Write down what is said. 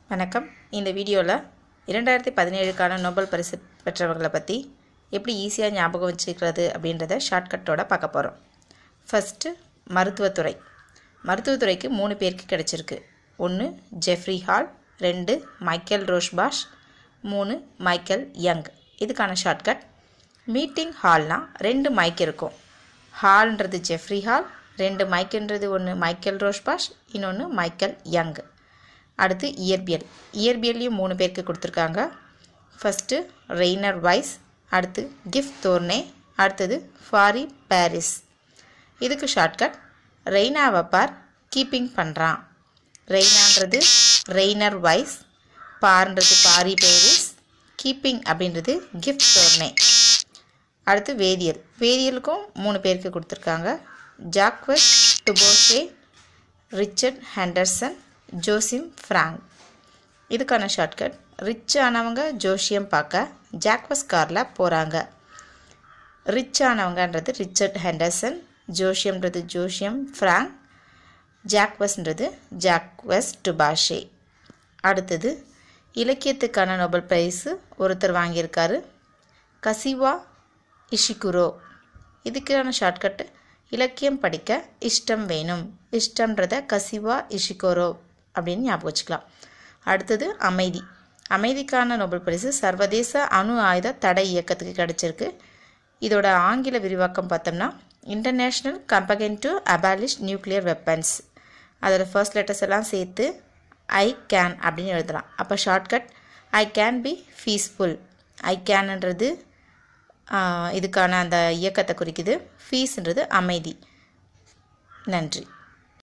வணக்கம் இந்த வீடியோவில் இரண்டாயிரத்தி பதினேழுக்கான நோபல் பரிசு பெற்றவர்களை பற்றி எப்படி ஈஸியாக ஞாபகம் வச்சுக்கிறது அப்படின்றத ஷார்ட்கட்டோட பார்க்க போகிறோம் ஃபஸ்ட்டு மருத்துவத்துறை மருத்துவத்துறைக்கு மூணு பேருக்கு கிடச்சிருக்கு ஒன்று ஜெஃப்ரி ஹால் ரெண்டு மைக்கேல் ரோஷ்பாஷ் மூணு மைக்கேல் யங் இதுக்கான ஷார்ட்கட் மீட்டிங் ஹால்னால் ரெண்டு மைக் இருக்கும் ஹால்ன்றது ஜெஃப்ரி ஹால் ரெண்டு மைக்குன்றது ஒன்று மைக்கேல் ரோஷ்பாஷ் இன்னொன்று மைக்கேல் யங் அடுத்து இயற்பியல் இயற்பியல்லையும் மூணு பேருக்கு கொடுத்துருக்காங்க ஃபஸ்ட்டு ரெய்னர் வைஸ் அடுத்து கிஃப்ட் தோர்னே அடுத்தது ஃபாரி பாரிஸ் இதுக்கு ஷார்ட்கட் ரெய்னாவை பார் கீப்பிங் பண்ணுறான் ரெய்னான்றது ரெய்னர் வைஸ் பார்ன்றது பாரி பேரிஸ் கீப்பிங் அப்படின்றது கிஃப்ட் தோர்னே அடுத்து வேதியியல் வேதியியலுக்கும் மூணு பேருக்கு கொடுத்துருக்காங்க Jacques Dubochet Richard Henderson Joachim Frank இதுக்கான ஷார்ட்கட் ரிச் ஆனவங்க ஜோஷியம் பார்க்க ஜாக்வஸ் காரில் போகிறாங்க ரிச் ஆனவங்கன்றது ரிச்சர்ட் ஹெண்டர்சன் ஜோஷியம்ன்றது ஜோஷியம் ஃப்ராங்க் ஜாக்வஸ்ன்றது ஜாக்வஸ் டுபாஷே அடுத்தது இலக்கியத்துக்கான நோபல் பிரைஸு ஒருத்தர் வாங்கியிருக்காரு கசிவா இஷிகுரோ இதுக்கான ஷார்ட்கட்டு இலக்கியம் படிக்க இஷ்டம் வேணும் இஷ்டம்ன்றத கசிவா இஷிகோரோ அப்படின்னு ஞாபகம் வச்சுக்கலாம் அடுத்தது அமைதி அமைதிக்கான நோபல் பரிசு சர்வதேச அணு ஆயுத தடை இயக்கத்துக்கு கிடச்சிருக்கு இதோட ஆங்கில விரிவாக்கம் பார்த்தோம்னா international campaign to abolish nuclear weapons அதில் ஃபர்ஸ்ட் லெட்டர்ஸ் எல்லாம் சேர்த்து ஐ கேன் அப்படின்னு எழுதலாம் அப்போ shortcut I can be peaceful I கேன்ன்றது இதுக்கான அந்த இயக்கத்தை குறிக்குது ஃபீஸ்ன்றது அமைதி நன்றி